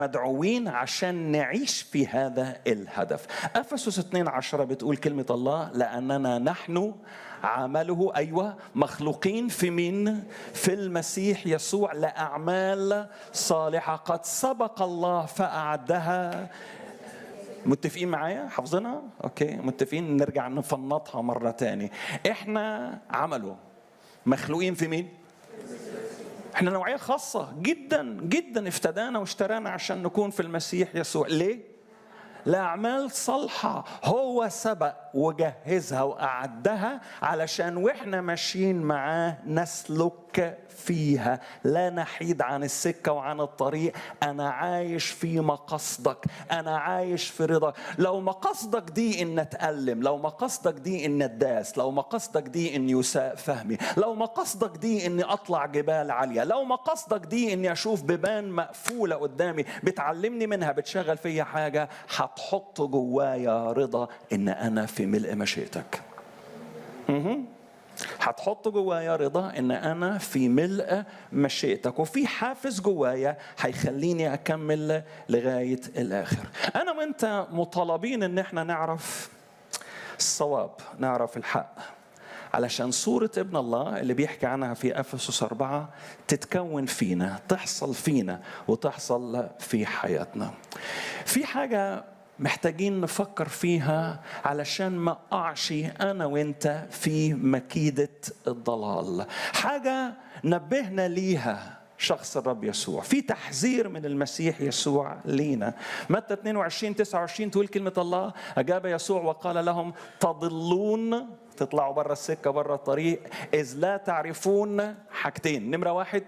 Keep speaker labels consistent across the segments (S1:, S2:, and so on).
S1: مدعوين عشان نعيش في هذا الهدف أفسس 2 عشرة بتقول كلمة الله لأننا نحن عمله أيوة مخلوقين في مين في المسيح يسوع لأعمال صالحة قد سبق الله فأعدها متفقين معايا حافظينها اوكي متفقين نرجع نفنطها مره تاني احنا عمله مخلوقين في مين احنا نوعيه خاصه جدا جدا افتدانا واشترانا عشان نكون في المسيح يسوع ليه لأعمال صالحة هو سبق وجهزها وأعدها علشان وإحنا ماشيين معاه نسلك فيها لا نحيد عن السكة وعن الطريق أنا عايش في مقصدك أنا عايش في رضاك لو مقصدك دي إن أتألم لو مقصدك دي إن أداس لو مقصدك دي إن يساء فهمي لو مقصدك دي إني أطلع جبال عالية لو مقصدك دي إني أشوف بيبان مقفولة قدامي بتعلمني منها بتشغل فيا حاجة هتحط جوايا رضا إن أنا في ملء مشيئتك مهم. هتحط جوايا رضا ان انا في ملء مشيئتك وفي حافز جوايا هيخليني اكمل لغايه الاخر انا وانت مطالبين ان احنا نعرف الصواب نعرف الحق علشان صورة ابن الله اللي بيحكي عنها في أفسس أربعة تتكون فينا تحصل فينا وتحصل في حياتنا في حاجة محتاجين نفكر فيها علشان ما اقعش انا وانت في مكيده الضلال حاجه نبهنا ليها شخص الرب يسوع في تحذير من المسيح يسوع لينا متى 22 29 تقول كلمة الله أجاب يسوع وقال لهم تضلون تطلعوا بره السكة بره الطريق إذ لا تعرفون حاجتين نمرة واحد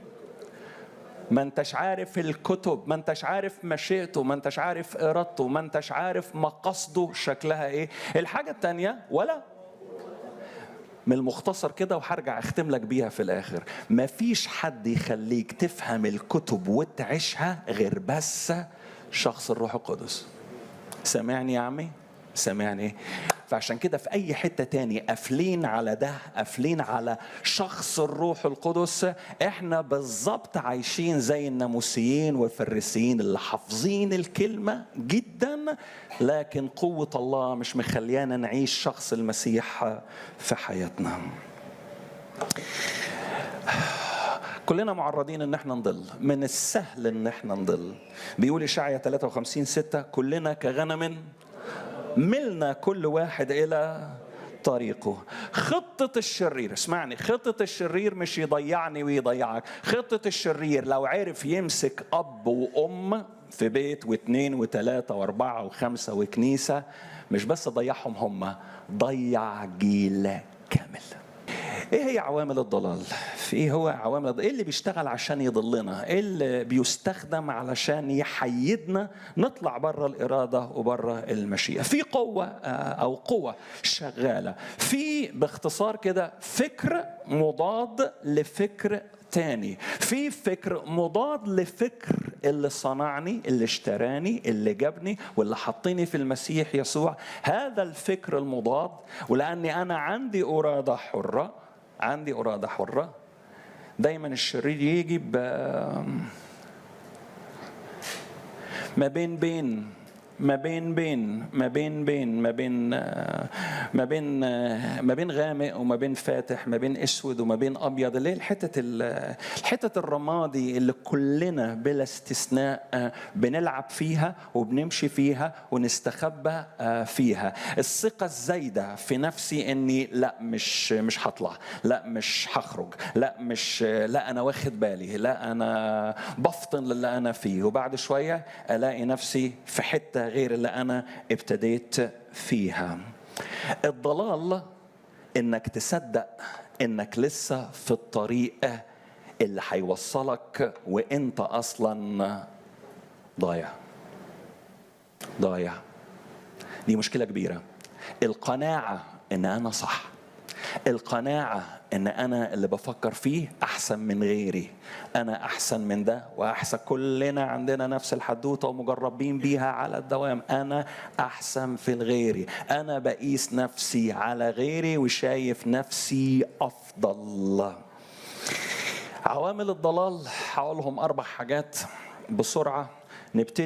S1: ما انتش عارف الكتب ما انتش عارف مشيئته ما انتش عارف ارادته ما انتش عارف مقاصده شكلها ايه الحاجه الثانيه ولا من المختصر كده وهرجع اختم لك بيها في الاخر مفيش حد يخليك تفهم الكتب وتعيشها غير بس شخص الروح القدس سامعني يا عمي سامعني فعشان كده في اي حته تاني قافلين على ده قافلين على شخص الروح القدس احنا بالظبط عايشين زي الناموسيين والفريسيين اللي حافظين الكلمه جدا لكن قوه الله مش مخليانا نعيش شخص المسيح في حياتنا كلنا معرضين ان احنا نضل من السهل ان احنا نضل بيقول اشعيا 53 6 كلنا كغنم ملنا كل واحد الى طريقه خطة الشرير اسمعني خطة الشرير مش يضيعني ويضيعك خطة الشرير لو عرف يمسك أب وأم في بيت واثنين وثلاثة وأربعة وخمسة وكنيسة مش بس ضيعهم هم ضيع جيل كامل ايه هي عوامل الضلال؟ في ايه هو عوامل الضلال؟ ايه اللي بيشتغل عشان يضلنا؟ ايه اللي بيستخدم علشان يحيدنا نطلع بره الاراده وبره المشيئه؟ في قوه او قوه شغاله، في باختصار كده فكر مضاد لفكر تاني في فكر مضاد لفكر اللي صنعني اللي اشتراني اللي جابني واللي حطني في المسيح يسوع هذا الفكر المضاد ولاني انا عندي اراده حره عندي اراده حره دايما الشرير يجي ب ما بين بين ما بين بين ما بين بين ما بين ما بين ما بين غامق وما بين فاتح ما بين اسود وما بين ابيض اللي هي الحته الحته الرمادي اللي كلنا بلا استثناء بنلعب فيها وبنمشي فيها ونستخبى فيها الثقه الزايده في نفسي اني لا مش مش هطلع لا مش هخرج لا مش لا انا واخد بالي لا انا بفطن للي انا فيه وبعد شويه الاقي نفسي في حته غير اللي انا ابتديت فيها الضلال انك تصدق انك لسه في الطريق اللي هيوصلك وانت اصلا ضايع ضايع دي مشكله كبيره القناعه ان انا صح القناعه ان انا اللي بفكر فيه احسن من غيري انا احسن من ده واحسن كلنا عندنا نفس الحدوته ومجربين بيها على الدوام انا احسن في غيري انا بقيس نفسي على غيري وشايف نفسي افضل عوامل الضلال هقولهم اربع حاجات بسرعه نبتدي